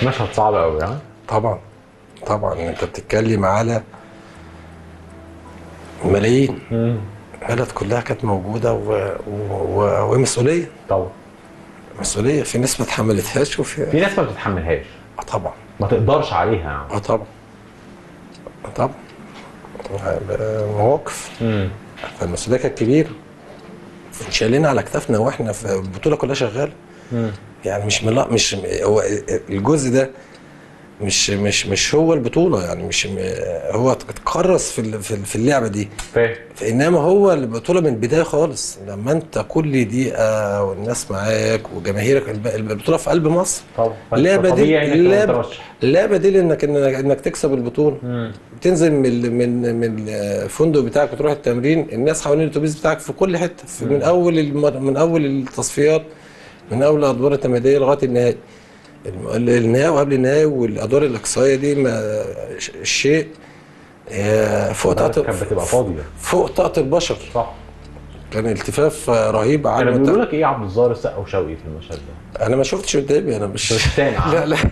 مشهد صعب قوي ها طبعا طبعا انت بتتكلم على ملايين البلد كلها كانت موجوده و... و... ومسؤوليه طبعا مسؤوليه في ناس ما تحملتهاش وفي في ناس ما بتتحملهاش آه طبعا ما تقدرش عليها يعني اه طبعا آه طبعا آه، مواقف امم فالمسؤوليه كانت كبيره شايلين على كتافنا واحنا في البطوله كلها شغاله يعني مش ملا مش هو الجزء ده مش مش مش هو البطوله يعني مش م- هو اتكرس في ال- في ال- في اللعبه دي فاهم فانما هو البطوله من البدايه خالص لما انت كل دقيقه والناس معاك وجماهيرك الب- البطوله في قلب مصر طبعا اللعبه دي طبيعي انك تبقى اللعبه مترشح اللعبه دي لانك انك, إنك تكسب البطوله مم. بتنزل من ال- من من الفندق بتاعك وتروح التمرين الناس حوالين الاتوبيس بتاعك في كل حته في من اول المر... من اول التصفيات من اول الادوار التمهيديه لغايه النهائي الم- النهائي وقبل النهائي والادوار الاقصائيه دي ما ش- الشيء آه، فوق طاقه كانت بتبقى فاضيه فوق طاقه البشر صح كان التفاف آه، رهيب على كانوا بيقولوا المنتخب. لك ايه عبد الظاهر السقا وشوقي في المشهد ده؟ انا ما شفتش قدامي انا مش مش سامع لا لا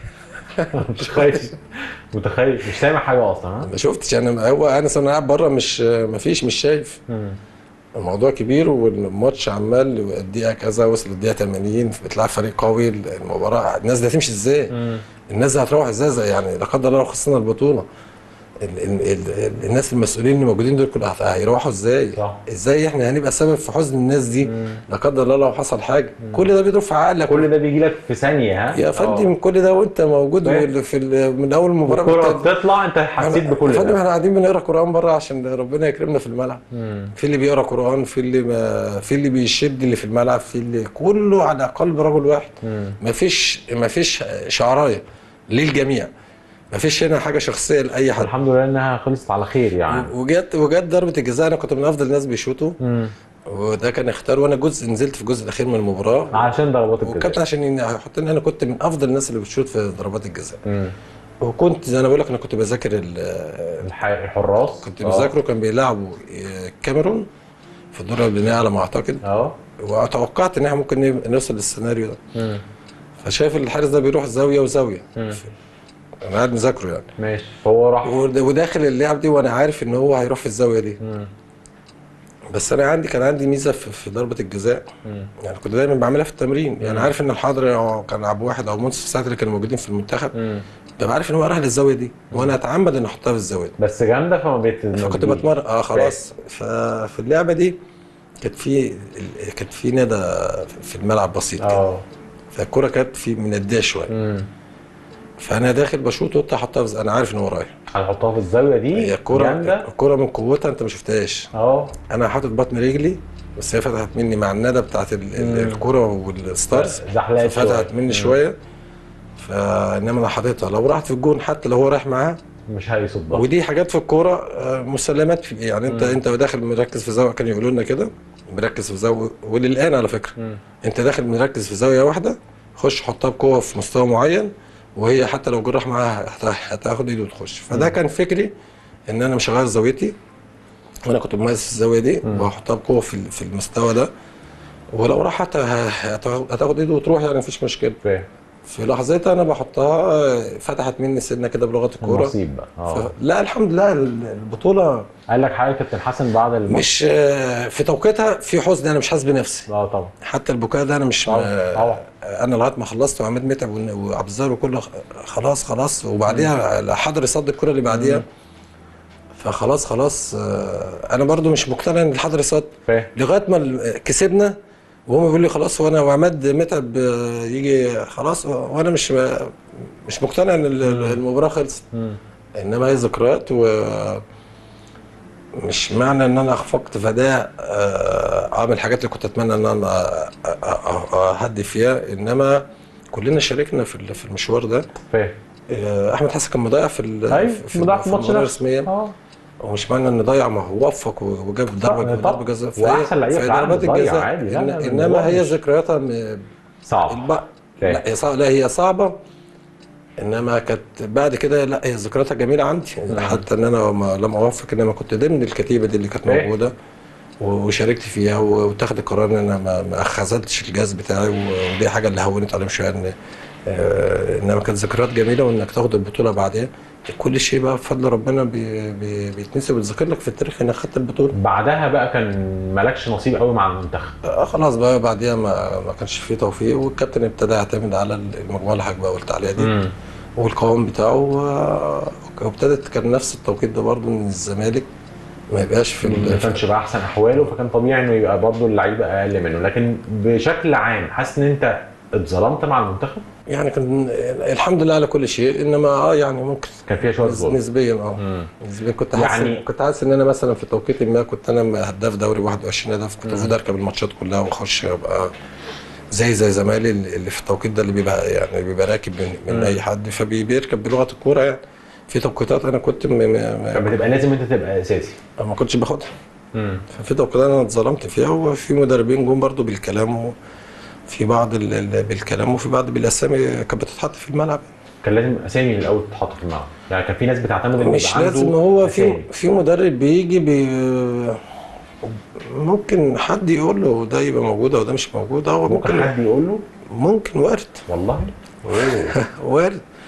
متخيل متخيل مش سامع حاجه اصلا ها؟ ما شفتش انا هو انا انا قاعد بره مش ما فيش مش شايف مم. الموضوع كبير والماتش عمال الدقيقه كذا وصل الدقيقه 80 بتلعب فريق قوي المباراه الناس دي هتمشي ازاي؟ مم. الناس دي هتروح ازاي زي يعني لا قدر الله لو خسرنا البطوله ال ال ال الناس المسؤولين اللي موجودين دول كلهم هت- هيروحوا ازاي؟ صح. ازاي احنا هنبقى سبب في حزن الناس دي؟ لا قدر الله لو حصل حاجه كل ده بيضرب في عقلك كل ده بيجي لك في ثانيه ها؟ يا فندم كل ده وانت موجود فاهم. وال- في ال- من اول مباراه الكرة بت- بتطلع انت حسيت بكل يا فندم ده احنا قاعدين بنقرا قران بره عشان ربنا يكرمنا في الملعب مم. في اللي بيقرا قران في اللي ما في اللي بيشد اللي في الملعب في اللي كله على قلب رجل واحد مم. مفيش مفيش شعرايه للجميع مفيش هنا حاجه شخصيه لاي حد الحمد لله انها خلصت على خير يعني وجت وجت ضربه الجزاء انا كنت من افضل الناس بيشوطوا مم. وده كان اختار وانا جزء نزلت في الجزء الاخير من المباراه عشان ضربات الجزاء والكابتن عشان يحطني انا كنت من افضل الناس اللي بتشوط في ضربات الجزاء مم. وكنت زي انا بقول لك انا كنت بذاكر ال- الح- الحراس كنت اه. بذاكره كان بيلعبوا الكاميرون في الدور البناء على ما اعتقد اه وتوقعت ان احنا ممكن نب- نوصل للسيناريو ده مم. فشايف الحارس ده بيروح زاويه وزاويه مم. انا قاعد مذاكره يعني ماشي فهو راح ود- وداخل اللعب دي وانا عارف ان هو هيروح في الزاويه دي مم. بس انا عندي كان عندي ميزه في, في ضربه الجزاء مم. يعني كنت دايما بعملها في التمرين يعني عارف ان الحاضر أو كان ابو واحد او منصف ساعه اللي كانوا موجودين في المنتخب مم. ببقى عارف ان هو راح للزاويه دي وانا اتعمد ان احطها في الزاويه دي بس جامده فما بيت فكنت بتمرن اه خلاص ففي اللعبه دي كانت في كانت في ندى في الملعب بسيط كده اه فالكوره كانت في من الدقيقه شويه مم. فانا داخل بشوط وانت حطها في- انا عارف ان هو رايح هنحطها في الزاويه دي هي الكوره جامده الكوره من قوتها انت ما شفتهاش اه انا حاطط بطن رجلي بس هي فتحت مني مع الندى بتاعت ال- ال- الكوره والستارز زحلقت فتحت شوية. مني مم. شويه فانما انا حاططها لو راحت في الجون حتى لو هو رايح معاه مش هيصدها ودي حاجات في الكوره آه، مسلمات في يعني انت انت داخل مركز في زاويه كانوا يقولوا لنا كده مركز في زاويه وللان على فكره مم. انت داخل مركز في زاويه واحده خش حطها بقوه في مستوى معين وهي حتى لو جراح معاها هت- هتاخد ايده وتخش فده كان فكري ان انا مش هغير زاويتي وانا كنت مميز في الزاويه دي وهحطها بقوه في ال- في المستوى ده ولو راح حتى ه- هتاخد هتاخد ايده وتروح يعني مفيش مشكله فاهم في لحظتها انا بحطها آه، فتحت مني سنه كده بلغه الكوره نصيب بقى اه ف... لا الحمد لله ال- البطوله قال لك حاجه كابتن حسن بعد الماتش مش آه، في توقيتها في حزن انا مش حاسس بنفسي اه طبعا حتى البكاء ده انا مش طبعا، آه، طبعا. انا لغايه ما خلصت وعماد متعب ون- وعبد الظاهر وكله خ- خلاص خلاص وبعديها حضر يصد الكره اللي بعديها فخلاص خلاص آه، انا برضو مش مقتنع ان الحضر يصد فاهم لغايه ما ال- كسبنا وهم بيقول لي خلاص وانا وعماد متعب آه، يجي خلاص وانا مش مش مقتنع ان ال- المباراه خلصت مم. انما هي ذكريات و مش معنى ان انا اخفقت فداء آه، اعمل الحاجات اللي كنت اتمنى ان انا أ- أ- أ- اهدي فيها انما كلنا شاركنا في ال- في المشوار ده فاهم آه، احمد حسن كان مضيع في ال- ايوه في مضاعف في الماتش المباراة نفسه الرسميه اه ومش معنى ان ضيع ما هو وفق وجاب ضربه طبعا. ضربه جزاء وأحسن لعيبة في العالم ضربات بتضيع الجزاء عادي. لا، إن- لا، لا، انما الموضوع هي مش- ذكرياتها م- صعب الب... فاهم. لا هي صعبة لا هي صعبة انما كانت بعد كده لا هي ذكرياتها جميلة عندي حتى ان انا ما لم اوفق انما كنت ضمن الكتيبة دي اللي كانت إيه. موجودة و- وشاركت فيها و- واتخذ القرار ان انا ما, ما خذلتش الجهاز بتاعي و- ودي حاجة اللي هونت عليهم شوية ان آه، انما كانت ذكريات جميله وانك تاخد البطوله بعدها كل شيء بقى بفضل ربنا بي بي بيتنسي ويتذكر لك في التاريخ انك خدت البطوله بعدها بقى كان مالكش نصيب قوي مع المنتخب آه خلاص بقى بعديها ما ما كانش فيه توفيق والكابتن ابتدى يعتمد على المجموعه اللي حضرتك بقى قلت عليها دي مم. والقوام بتاعه و- وابتدت كان نفس التوقيت ده برضه ان الزمالك ما يبقاش في ما ال- كانش بقى احسن احواله فكان طبيعي انه يبقى برضه اللعيبه اقل منه لكن بشكل عام حاسس ان انت اتظلمت مع المنتخب يعني كان الحمد لله على كل شيء انما اه يعني ممكن كان فيها شويه نس- ظلم نسبيا اه مم. نسبيا كنت حاسس يعني- يعني كنت حاسس ان انا مثلا في توقيت ما كنت انا هداف دوري 21 هدف كنت المفروض اركب الماتشات كلها واخش ابقى زي زي زمايلي اللي في التوقيت ده اللي بيبقى يعني بيبقى راكب من, من مم. اي حد فبيركب بلغه الكوره يعني في توقيتات انا كنت م- م- كان م- بتبقى لازم انت تبقى اساسي ما كنتش باخدها مم. ففي توقيتات انا اتظلمت فيها وفي مدربين جم برضو بالكلام وفي بعض ال- ال- بالكلام وفي بعض بالاسامي كانت بتتحط في الملعب كان لازم اسامي الاول تتحط في الملعب يعني كان في ناس بتعتمد انه مش يبقى عنده لازم هو في أسامي. في مدرب بيجي بي ممكن حد يقول له ده يبقى موجود او ده مش موجود هو ممكن ممكن حد يقول له ممكن وارد والله اوه وارد